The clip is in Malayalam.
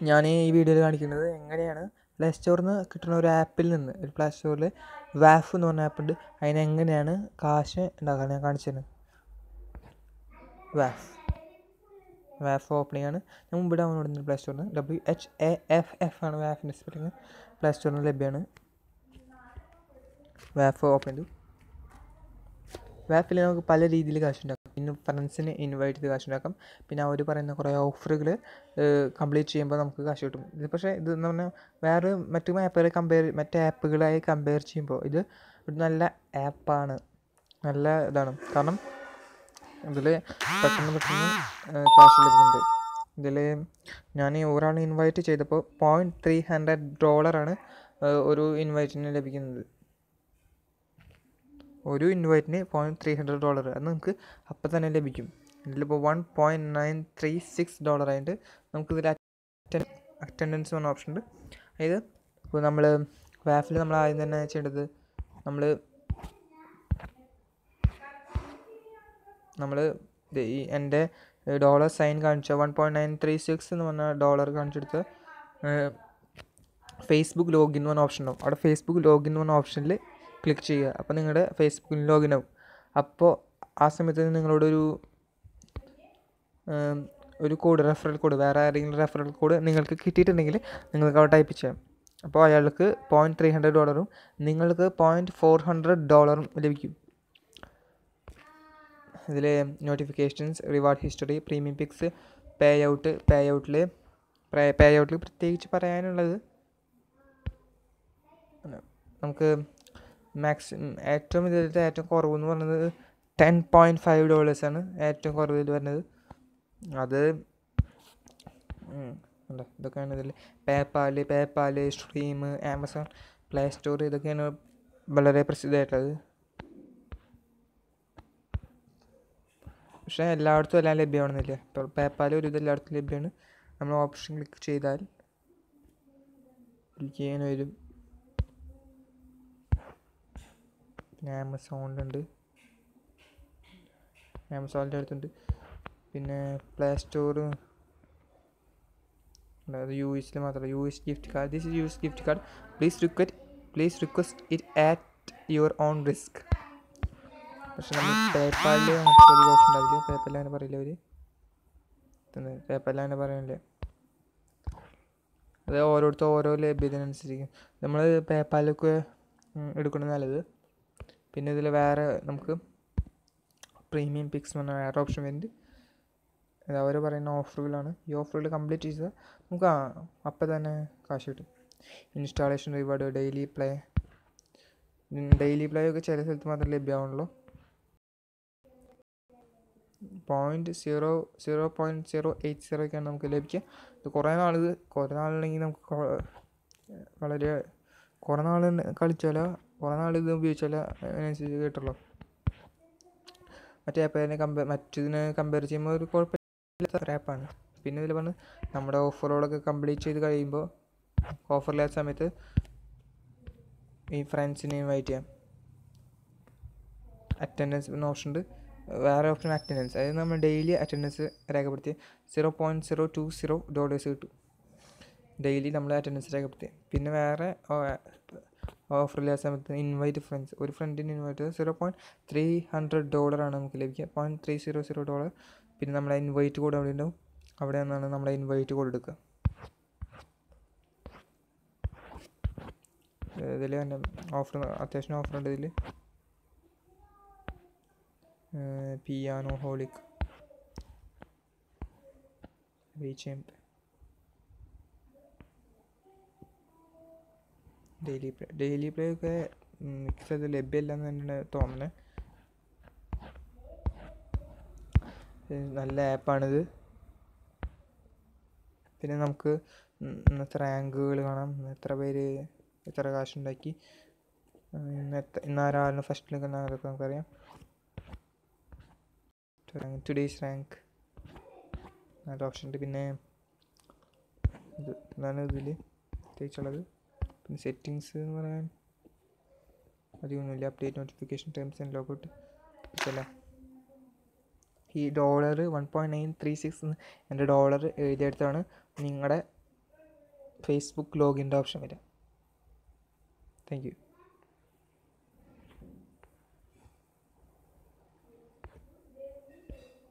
ഞാൻ ഈ വീഡിയോയിൽ കാണിക്കുന്നത് എങ്ങനെയാണ് പ്ലേ സ്റ്റോറിൽ നിന്ന് കിട്ടുന്ന ഒരു ആപ്പിൽ നിന്ന് ഒരു പ്ലേ സ്റ്റോറിൽ വാഫ് എന്ന് പറഞ്ഞ ആപ്പ് ഉണ്ട് അതിനെങ്ങനെയാണ് കാശ് ഉണ്ടാക്കാൻ ഞാൻ കാണിച്ചു തരുന്നത് വാഫ് വാഫ് ഓപ്പണിംഗ് ആണ് ഞാൻ മുമ്പ് ഡൗൺലോഡ് ചെയ്യുന്നത് പ്ലേ സ്റ്റോറിൽ നിന്ന് W H A F F ആണ് വാഫിൻ്റെ സ്പെല്ലിങ് പ്ലേ സ്റ്റോറിൽ നിന്ന് ലഭ്യമാണ് വാഫ് ഓപ്പൺ ചെയ്തു വാഫിൽ നമുക്ക് പല രീതിയിൽ കാശുണ്ടാക്കാം പിന്നെ ഫ്രണ്ട്സിനെ ഇൻവൈറ്റ് ചെയ്ത് കാശുണ്ടാക്കാം പിന്നെ അവർ പറയുന്ന കുറേ ഓഫറുകൾ കംപ്ലീറ്റ് ചെയ്യുമ്പോൾ നമുക്ക് കാശ് കിട്ടും ഇത് പക്ഷേ ഇത് എന്ന് പറഞ്ഞാൽ വേറെ മറ്റു ആപ്പുകളെ കമ്പയർ മറ്റേ ആപ്പുകളായി കമ്പയർ ചെയ്യുമ്പോൾ ഇത് ഒരു നല്ല ആപ്പാണ് നല്ല ഇതാണ് കാരണം ഇതിൽ പെട്ടെന്ന് പെട്ടെന്ന് കാശ് ലഭിക്കുന്നുണ്ട് ഇതിൽ ഞാൻ ഒരാളെ ഇൻവൈറ്റ് ചെയ്തപ്പോൾ പോയിൻറ്റ് ത്രീ ഹൺഡ്രഡ് ഡോളറാണ് ഒരു ഇൻവൈറ്റിന് ലഭിക്കുന്നത് ഒരു ഇൻവൈറ്റിന് പോയിൻറ്റ് ത്രീ ഹൺഡ്രഡ് ഡോളർ അത് നമുക്ക് അപ്പം തന്നെ ലഭിക്കും ഇതിലിപ്പോൾ one point nine three six dollar ആയിട്ട് നമുക്കിതിൽ അറ്റൻ അറ്റൻഡൻസ് എന്ന ഓപ്ഷൻ ഉണ്ട് അതായത് ഇപ്പോൾ നമ്മൾ വാഫിൽ നമ്മൾ ആദ്യം തന്നെ ചെയ്യേണ്ടത് നമ്മൾ നമ്മൾ ഈ എൻ്റെ ഡോളർ സൈൻ കാണിച്ച one point nine three six എന്ന് പറഞ്ഞ ഡോളർ കാണിച്ചെടുത്ത് ഫേസ്ബുക്ക് ലോഗിൻ എന്ന് പറഞ്ഞ ഓപ്ഷൻ ഉണ്ടാവും അവിടെ ഫേസ്ബുക്ക് ലോഗിൻ എന്ന് പറഞ്ഞ ഓപ്ഷനിൽ ക്ലിക്ക് ചെയ്യുക അപ്പോൾ നിങ്ങളുടെ ഫേസ്ബുക്കിൽ ലോഗിൻ ആവും അപ്പോൾ ആ സമയത്ത് നിങ്ങളോടൊരു ഒരു കോഡ് റെഫറൽ കോഡ് വേറെ ആരെങ്കിലും റെഫറൽ കോഡ് നിങ്ങൾക്ക് കിട്ടിയിട്ടുണ്ടെങ്കിൽ നിങ്ങൾക്ക് അവിടെ ടൈപ്പ് ചെയ്യാം അപ്പോൾ അയാൾക്ക് പോയിൻറ്റ് ത്രീ ഹൺഡ്രഡ് ഡോളറും നിങ്ങൾക്ക് പോയിൻറ്റ് ഫോർ ഹൺഡ്രഡ് ഡോളറും ലഭിക്കും ഇതിൽ notifications reward history premium picks payout പേ ഔട്ടിൽ പേ ഔട്ടിൽ പ്രത്യേകിച്ച് പറയാനുള്ളത് നമുക്ക് മാക്സിമം ഏറ്റവും ഇതിലത്തെ ഏറ്റവും കുറവെന്ന് പറയുന്നത് ടെൻ പോയിൻറ്റ് ഫൈവ് ഡോളേഴ്സാണ് ഏറ്റവും കുറവ് ഇതിൽ വരുന്നത് അത് ഉണ്ടോ ഇതൊക്കെയാണ് ഇതിൽ PayPal PayPal stream Amazon play store ഇതൊക്കെയാണ് വളരെ പ്രസിദ്ധമായിട്ടുള്ളത് പക്ഷേ എല്ലായിടത്തും എല്ലാം ലഭ്യമാണെന്നില്ല ഇപ്പോൾ പേപ്പാൽ ഒരു ഇത് എല്ലായിടത്തും ലഭ്യമാണ് നമ്മൾ ഓപ്ഷൻ ക്ലിക്ക് ചെയ്താൽ ക്ലിക്ക് ചെയ്യാൻ വരും പിന്നെ ആമസോണിലുണ്ട് ആമസോണിൻ്റെ അടുത്തുണ്ട് പിന്നെ പ്ലേ സ്റ്റോർ അത് യു എസിൽ മാത്രമല്ല U S gift card this is U S gift card please request please request it at your own risk പക്ഷെ നമ്മൾ പേപ്പാലിൽ അങ്ങനത്തെ ഒരു ഓപ്ഷൻ ഉണ്ടാവില്ല പേപ്പാലിൽ അങ്ങനെ പറയില്ല അവർ പേപ്പാലിൽ അങ്ങനെ പറയണില്ല അത് ഓരോരുത്തർ ഓരോ ലഭ്യതനുസരിച്ചിരിക്കും നമ്മൾ പേപ്പാലൊക്കെ എടുക്കുന്നത് നല്ലത് പിന്നെ ഇതിൽ വേറെ നമുക്ക് പ്രീമിയം പിക്സ് എന്ന് പറഞ്ഞ വേറെ ഓപ്ഷൻ വരുന്നുണ്ട് അത് അവർ പറയുന്ന ഓഫറുകളാണ് ഈ ഓഫറുകൾ കംപ്ലീറ്റ് ചെയ്താൽ നമുക്ക് അപ്പം തന്നെ കാശ് കിട്ടും installation reward daily play daily play ഒക്കെ ചില സ്ഥലത്ത് മാത്രമേ ലഭ്യമാവുള്ളൂ point zero zero point zero eight zero ഒക്കെയാണ് നമുക്ക് ലഭിക്കുക ഇത് കുറേ നാൾ കുറേ നാളുണ്ടെങ്കിൽ നമുക്ക് വളരെ കുറേ നാൾ കളിച്ചാലോ കുറേ നാൾ ഇത് ഉപയോഗിച്ചാലോ അതിനനുസരിച്ച് കിട്ടുള്ളൂ മറ്റേ ആപ്പിനെ കമ്പയർ മറ്റതിനെ കമ്പയർ ചെയ്യുമ്പോൾ ഒരു കുഴപ്പമില്ലാത്ത ഒരു ആപ്പാണ് പിന്നെ ഇതിൽ പറഞ്ഞ് നമ്മുടെ ഓഫറുകളൊക്കെ കംപ്ലീറ്റ് ചെയ്ത് കഴിയുമ്പോൾ ഓഫറില്ലാത്ത സമയത്ത് ഈ ഫ്രണ്ട്സിനെ ഇൻവൈറ്റ് ചെയ്യാം അറ്റൻഡൻസ് എന്ന ഓപ്ഷൻ ഉണ്ട് വേറെ ഓപ്ഷൻ അറ്റൻഡൻസ് അതായത് നമ്മൾ ഡെയിലി അറ്റൻഡൻസ് രേഖപ്പെടുത്തി zero point zero two zero dollars കിട്ടും ഡെയിലി നമ്മൾ അറ്റൻഡൻസ് രേഖപ്പെടുത്തി പിന്നെ വേറെ ഓഫറില്ലാത്ത സമയത്ത് ഇൻവൈറ്റ് ഫ്രണ്ട്സ് ഒരു ഫ്രണ്ടിന് invite zero point three hundred ഡോളറാണ് നമുക്ക് ലഭിക്കുക point three zero zero dollar പിന്നെ നമ്മുടെ ഇൻവൈറ്റ് കോഡ് അവിടെ ഉണ്ടാവും അവിടെ നിന്നാണ് നമ്മുടെ ഇൻവൈറ്റ് കോഡ് എടുക്കുക ഇതിൽ തന്നെ ഓഫർ അത്യാവശ്യം ഓഫർ ഉണ്ട് ഇതിൽ Pianoholic reach daily play daily play ഒക്കെ മിക്സ് ലഭ്യമല്ല എന്ന് തന്നെയാണ് തോന്നുന്നത് നല്ല ആപ്പാണിത് പിന്നെ നമുക്ക് ഇന്നത്തെ റാങ്കുകൾ കാണാം എത്ര പേര് എത്ര കാശുണ്ടാക്കി ഇന്ന് എത്ര ഇന്നാരാണ് ഫസ്റ്റിൽ നിൽക്കുന്ന അതൊക്കെ നമുക്കറിയാം ടുഡേയ്സ് റാങ്ക് നല്ല ഓപ്ഷൻ ഉണ്ട് പിന്നെ ഇത് ഇതാണ് ഇതിൽ പ്രത്യേകിച്ചുള്ളത് പിന്നെ സെറ്റിങ്സ് എന്ന് പറയാൻ അധികമൊന്നുമില്ല update notification terms and logout ഇതല്ല ഈ dollar one point nine three six എൻ്റെ ഡോളർ എഴുതിയെടുത്താണ് നിങ്ങളുടെ ഫേസ്ബുക്ക് ലോഗിൻ്റെ ഓപ്ഷൻ വരിക താങ്ക് യു